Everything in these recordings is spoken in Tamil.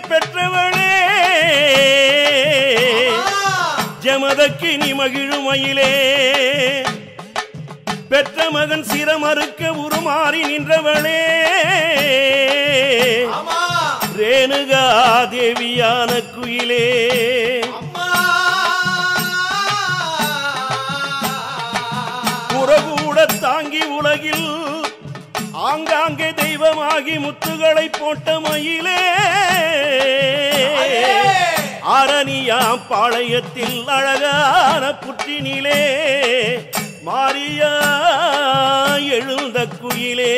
பெற்றவளே ஜமதக்கு நீ மகிழுமையிலே பெற்ற மகன் சிரமறுக்க உருமாறி நின்றவளே அம்மா ரேணுகா தேவியான குயிலே அம்மா புறகூட தாங்கி உலகில் ஆங்காங்கே தெய்வமாகி முத்துகளை போட்ட மயிலே அரணியாம் பாளையத்தில் அழகான புற்றினிலே மாரியா எழுந்த குயிலே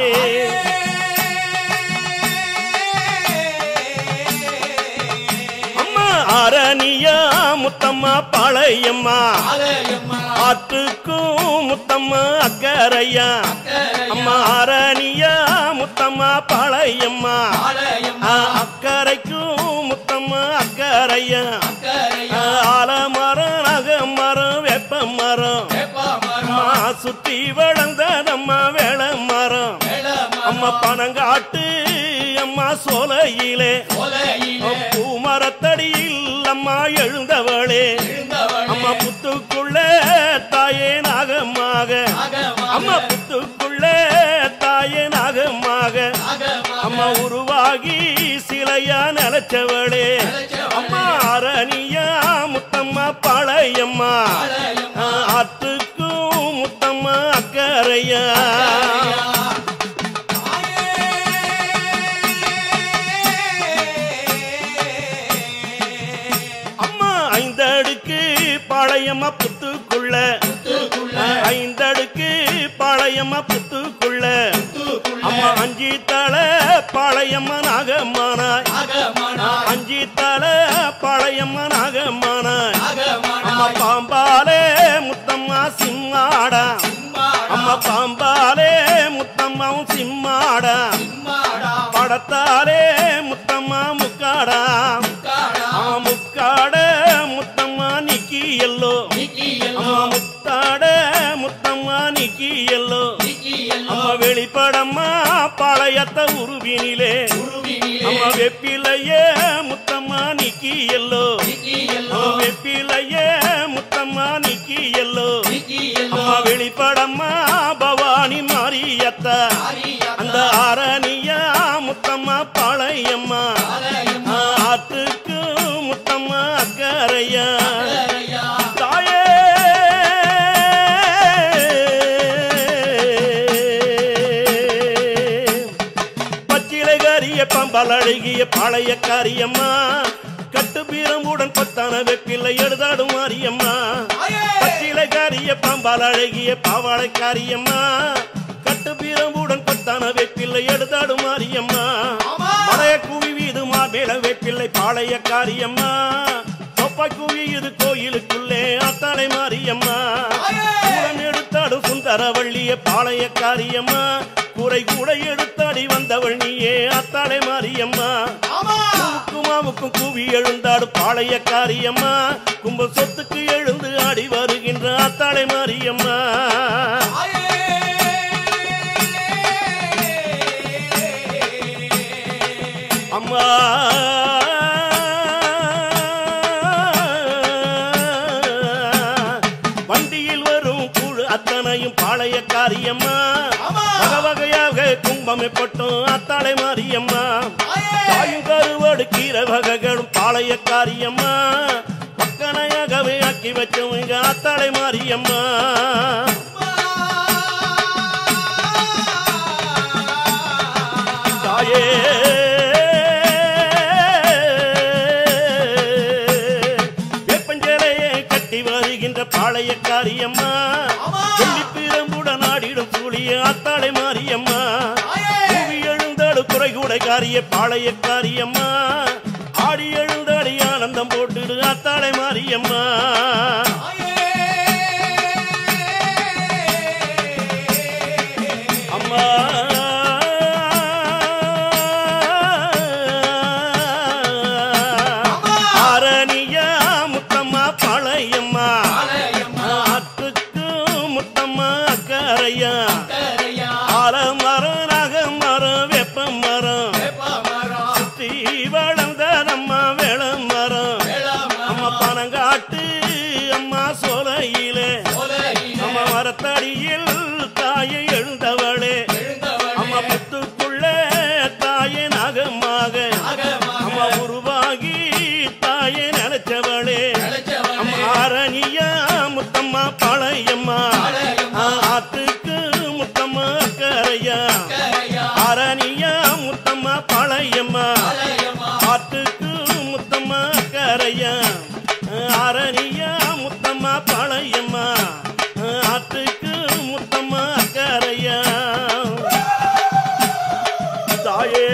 அம்மா அரணியா முத்தம்மா பாளையம்மா அலையம்மா ஆற்றுக்கும் முத்தம்மா அக்கரையா அம்மா அரணியா முத்தம்மா பாளையம்மா அலையம்மா ஆ, அக்கரைக்கும் முத்தம்மா அக்கரையா அக்கரையா ஆலமரம் நகமரம் வெப்ப மரம் வேப்பமரம் அம்மா சுத்தி வளர்ந்த நம்ம வேள மரம் வேளமரம் அம்மா பனங்காட்டு அம்மா சோலையிலே கொலையிலே பூமரத்தடியில் அம்மா எழுந்தவளே இருந்தவளே அம்மா புத்துக்குள்ள தாயே நாகமாக அகமாக அம்மா புத்துக்குள்ள தாயே நாகமாக அகமாக அம்மா உருவாகி சிலையா நிலச்சவளே அம்மா அரணியா முத்தம்மா பாளையம்மா அலையம்மா ஆற்றுக்கும் முத்தம்மா அக்கரையா அம்மா ஐந்தடுக்கு பாளையம்மா புத்துக்குள்ள ஐந்தடுக்கு பாளையம்மா புத்துக்குள்ள அம்மா அஞ்சி தலை பாளையம்மா நாகம்மானாய் அஞ்சி தலை பாளையம்மா நாகம்மானாய் அம்மா பாம்பாலே முத்தம்மா சிம்மாடா அம்மா பாம்பாலே முத்தம்மாவும் சிம்மாடா படத்தாலே முத்தம்மா முக்காடா அம்மா முக்காட முத்தம்மா நிக்கி எல்லோ அம்மா முத்தாட முத்தம்மா நிக்கி எல்லோ அம்மா வெளிப்படம்மா பாளையத்த உருவினிலே அம்மா வெப்பிலையே முத்தம்மா நிக்கி எல்லோ அம்மா வெப்பிலையே முத்தம்மா நிக்கி எல்லோ அம்மா வெளிப்படம்மா பவானி மாரியத்தா அந்த ஆரணியா முத்தம்மா பாளையம்மா ஆத்துக்கு முத்தம்மா அக்கரையா தாயே பச்சிலைகாரிய பம்பல் அழகிய பாளைய காரியம்மா கட்டு பீரமுடன் பத்தான வெப்பில்லை எடுதாடும் மாரியம்மா பச்சிலைகாரிய பம்பல் அழகிய பாவாளை காரியம்மா கட்டு பீரமுடன் பத்தான வெப்பில்லை எடுதாடும் மாரியம்மா மலைய குவி வீது மாபேல வெப்பில்லை பாளைய காரியம்மா தொப்பை குவி இது கோயிலுக்குள்ளே அத்தாளை மாரியம்மா கூடம் எடுத்தாடும் சுந்தரவள்ளிய பாளைய காரியம்மா குறை கூட எடுத்தாடி வந்தவள் நீயே அத்தாளை மாரியம்மா குமாவுக்கும் கூவி எழுந்தாடு பாளைய காரியம்மா கும்ப சொத்துக்கு எழுந்து ஆடி வருகின்ற அத்தாளை மாரியம்மா அம்மா வண்டியில் வரும் குழு அத்தனையும் பாளைய காரியம்மா வகை வகையாக கும்பமைப்பட்டும் அத்தாளை மாரியம்மா தாயும் கருவாடு கீரை வகைகளும் பாளைய காரியம்மா பக்கனையாகவே ஆக்கி வச்சவங்க அத்தாளை மாரியம்மா தாயே வேப்பஞ்சலையை கட்டி வருகின்ற பாளைய காரியம்மா சொல்லி பிரம்புடன் ஆடிடும் சூழிய அத்தாளை மாரியம்மா கூவி எழுந்தாடு குறை கூட காரிய பாளைய காரியம்மா ஆடி எழுந்தாடி ஆனந்தம் போட்டுடு அத்தாளை மாரியம்மா அம்மா ஆரணியா முத்தம்மா பாளையம்மா ஆத்துக்கு முத்தம்மா அக்கரையா ஆலமரம் நகமரம் வெப்ப மரம் சுத்தி வளர்ந்த ஆத்தடியில் தாயை எழுந்தவளே அம்மா எழுந்தவளே புத்துக்குள்ள தாயை நாகமாக அகமாக அம்மா உருவாகி தாயை நினைச்சவளே அழைச்சவளே அம்மா ஆரணியா முத்தம்மா பழையம்மா பழையம்மா. ஆத்துக்கு முத்தம்மா கரையா கரையா ஆரணியா முத்தம்மா பழையம்மா அலையம்மா ஆத்துக்கு முத்தம்மா கரையா ஆரணியா முத்தம்மா பழையம்மா ஆத்துக்கு முத்தம்மா கரையா தாயே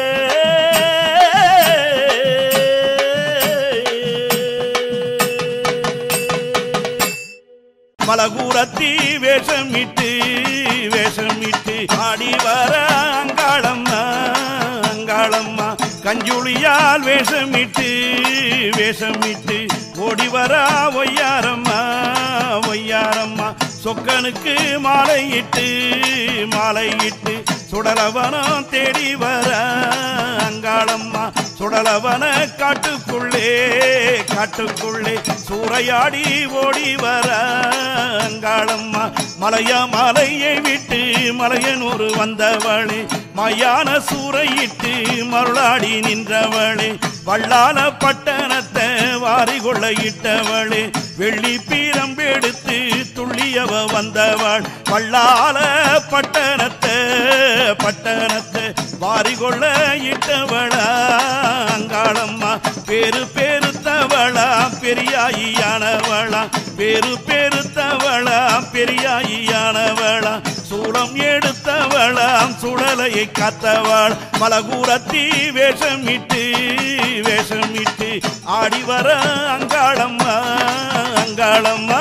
மலகூரத்தி வேஷமிட்டு வேஷமிட்டு ஆடி வர அங்காளம்மா அங்காளம்மா கஞ்சுளியால் வேஷமிட்டு வேஷமிட்டு ஓடி வர ஒய்யாரம்மா ஒய்யாரம்மா சொக்கனுக்கு மாலையிட்டு மாலையிட்டு சுடலவனம் தேடி வர அங்காளம்மா சுடலவன காட்டுக்குள்ளே காட்டுக்குள்ளே சூறையாடி ஓடி வர அங்காளம்மா மலையா மலையை விட்டு மலையனூர் வந்தவளே மயான சூறையிட்டு மருளாடி நின்றவளே வள்ளால பட்டணத்தை வாரி கொள்ள இட்டவளே வெள்ளி பீரம்பெடுத்து துள்ளியவ வந்தவள் வள்ளால பட்டணத்தை பட்டணத்தை வாரி கொள்ள இட்டவளா அங்காளம்மா பேரு பேருத்தவளா பெரியாயியானவளா பேரு பேருத்தவளா பெரியாயியானவளா சூளம் எடுத்தவளாம் சுடலையை காத்தவள் மலகூரத்தி வேஷமிட்டு வேஷமிட்டு ஆடி வர அங்காளம்மா அங்காளம்மா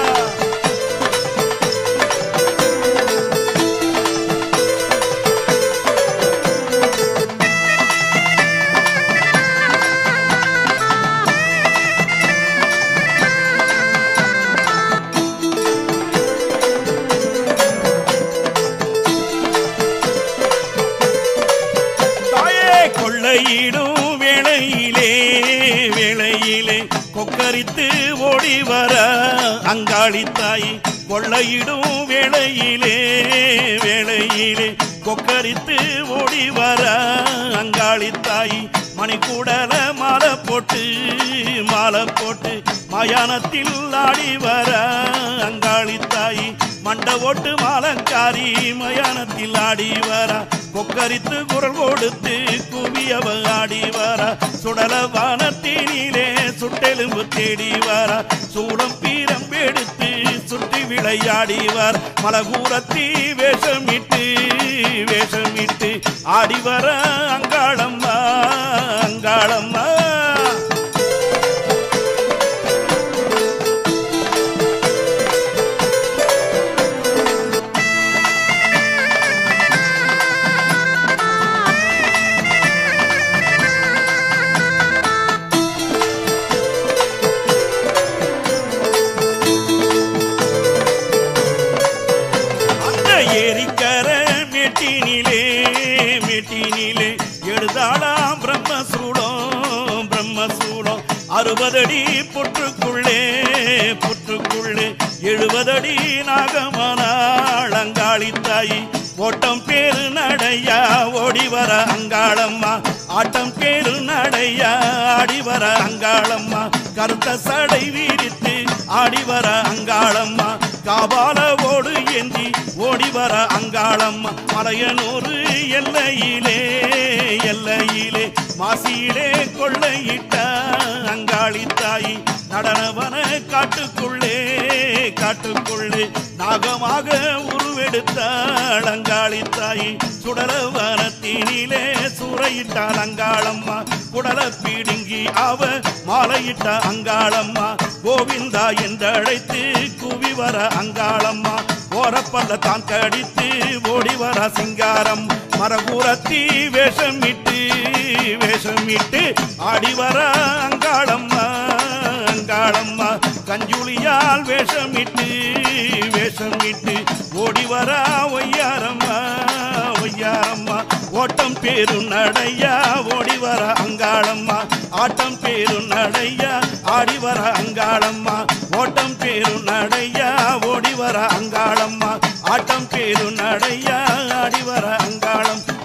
தாயே கொள்ளையிடும் வேளையிலே வேளையிலே கொக்கரித்து ஓடி வர அங்காளி தாய் கொள்ளையிடும் வேளையிலே வேளையிலே கொக்கரித்து ஓடி வர அங்காளி தாய் மணிக்கூடல மாலை போட்டு மாலை போட்டு மயானத்தில் ஆடி வர அங்காளி தாய் மண்ட ஓட்டு மாலக்காரி மயானத்தில் ஆடி வர கொக்கரித்து குரல் கொடுத்து குவியவ ஆடி வர சுடல வானத்தினிலே சுட்டெலும்பு தேடி வர சூடம் பீரம் எடுத்து சுற்றி விளையாடி வர மலகூரத்தி வேஷமிட்டு வேஷமிட்டு ஆடி வர அங்காளம்மா அங்காளம்மா அந்த ஏரிக்கர மேட்டினிலே மேட்டினிலே எழுதாளாம் பிரம்மசூடம் பிரம்மசூடம் அறுபதடி புற்றுக்குள்ளே புற்றுக்குள்ளே எழுபதடி நாகமனாள் அங்காளி தாயி ஓட்டம் பேரு நடையா ஓடி வர அங்காளம்மா ஆட்டம் பேரு நடையா ஆடி வர அங்காளம்மா கருத்த சடை வீரித்து ஆடி வர அங்காளம்மா காபால ஓடு ஏந்தி ஓடி வர அங்காளம்மா மலையனூறு எல்லையிலே எல்லையிலே மாசியிலே கொள்ளையிட்ட அங்காளி தாய் நடனவன காட்டுக்குள்ளே காட்டுக்குள்ளே நாகமாக உருவெடுத்தாள் அங்காளி தாய் சுடலவனத்தினிலே சூறையிட்டாள் அங்காளம்மா குடல பிடுங்கி அவ மாலையிட்ட அங்காளம்மா கோவிந்தா என்றழைத்து குவி வர அங்காளம்மா ஓரப்பல்ல தான் கடித்து ஓடி வர சிங்காரம் மரகூரத்தி வேஷமிட்டு வேஷமிட்டு ஆடி வர அங்காளம்மா அங்காளம்மா கஞ்சுளியால் வேஷமிட்டு வேஷமிட்டு ஓடி வர ஒய்யாரம்மா ஒய்யாரம்மா ஓட்டம் பேரு நடையா ஓடி வர அங்காளம்மா ஆட்டம் பேரு நடையா ஆடி வர அங்காளம்மா ஓட்டம் பேரு நடையா ஓடி வர அங்காள பெரு நடையா அடிவர அங்காளம்